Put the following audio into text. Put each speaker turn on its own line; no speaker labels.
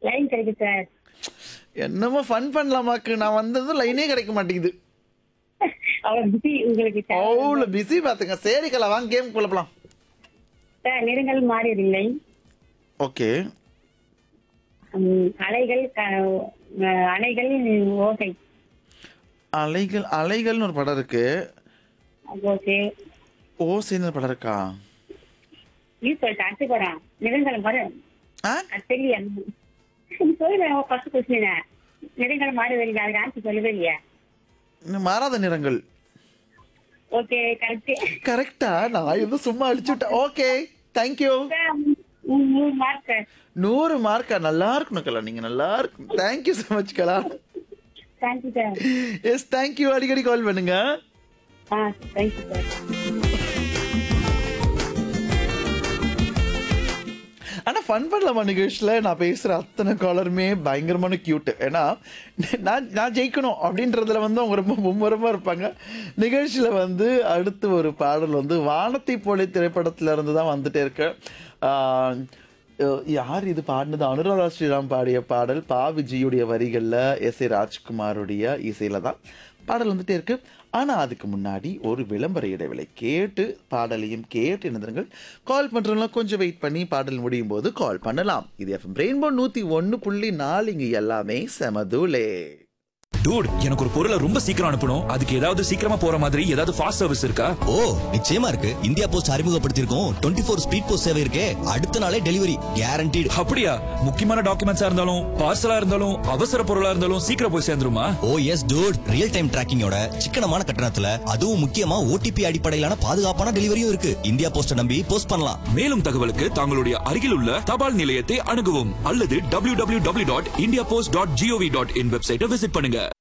Line கிடைக்கும் sir
என்னமோ fun பண்ணலாமாக்கு நான் வந்தது லைனே கிடைக்க மாட்டேங்குது
அவ்வளவு பிஸி உங்களுக்கு சார்.
அவ்வளோ பிஸி பாத்துங்க சரி கலா வாங்க கேம் குழப்பலாம்
சார் நிறங்கள் மாறியதில்லை
ஓகே
ம், அலைகள் க- அஹ், அலைகள் ஓசை
அலைகள் அலைகள்னு ஒரு படம் இருக்கு
ஓகே
ஓசைன்னு ஒரு படம் இருக்கா
இது சொல்லிட்டு அடுத்து படம் நிறங்கள் மாறு
ஆ
அது தெரியல சொல்லுங்க ஃபர்ஸ்ட் கொஸ்டின் நிறங்கள் மாறுவதில்லை அதுக்கு ஆன்சர் சொல்லவே இல்லையா
இன்னும் மாறாத நிறங்கள்
ஓகே கரெக்ட்
கரெக்டா நான் எதுவும் சும்மா அடிச்சு விட்டேன் ஓகே தேங்க்யூ
மூணு மார்க் சார்
நூறு மார்க்கா நல்லா இருக்கணும் கலா நீங்க நல்லா இருக்கும் thank you so much Kala
thank you sir
yes thank you அடிக்கடி கால் பண்ணுங்க
ஆ தேங்க்யூ சார்
ஆனா ஃபன் பண்ணலாமா நிகழ்ச்சியில் நான் பேசுற அத்தனை காலருமே பயங்கரமான கியூட் ஏன்னா நான் நான் ஜெயிக்கணும் அப்படின்றதுல வந்து அவங்க ரொம்ப மும்முரமா இருப்பாங்க நிகழ்ச்சியில வந்து அடுத்து ஒரு பாடல் வந்து வானத்தை போல திரைப்படத்துல இருந்து தான் வந்துட்டே இருக்கு ஆஹ் அஹ் யார் இது பாடினது அனுராதா ஸ்ரீராம் பாடிய பாடல் பா விஜயுடைய வரிகள்ல எஸ் ஏ ராஜ்குமாருடைய இசையில தான் பாடல் வந்துட்டே இருக்கு ஆனா அதுக்கு முன்னாடி ஒரு விளம்பர இடைவேளை கேட்டு பாடலையும் கேட்டு இணைந்திருங்கள் கால் பண்றவங்க கொஞ்சம் வெயிட் பண்ணி பாடல் முடியும் போது கால் பண்ணலாம் இது எஃப்எம் ரெயின்போ நூத்தி ஒன்னு புள்ளி நாலு இங்க எல்லாமே செமதுலே
டூட் எனக்கு ஒரு பொருளை ரொம்ப சீக்கிரம் அனுப்பணும் அதுக்கு ஏதாவது சீக்கிரமா போற மாதிரி ஏதாவது ஃபாஸ்ட் சர்வீஸ் இருக்கா
ஓ நிச்சயமா இருக்கு இந்தியா போஸ்ட் அறிமுகப்படுத்தியிருக்கோம் டுவெண்ட்டி ஃபோர் ஸ்பீட் போஸ்ட் சேவை இருக்கே அடுத்த நாளே டெலிவரி கேரண்டீடு
அப்படியா முக்கியமான டாக்குமெண்ட்ஸா இருந்தாலும் பார்சலா இருந்தாலும் அவசர பொருளா இருந்தாலும் சீக்கிரம் போய் சேர்ந்துருமா
oh yes dude real time டிராக்கிங்கோட சிக்கனமான கட்டணத்துல அதுவும் முக்கியமா ஓடிபி அடிப்படையிலான பாதுகாப்பான டெலிவரியும் இருக்கு இந்தியா போஸ்ட நம்பி போஸ்ட் பண்ணலாம்
மேலும் தகவலுக்கு தங்களுடைய அருகில் உள்ள தபால் நிலையத்தை அணுகவும் அல்லது www.indiapost.gov.in டாட் வெப்சைட்டை விசிட் பண்ணுங்க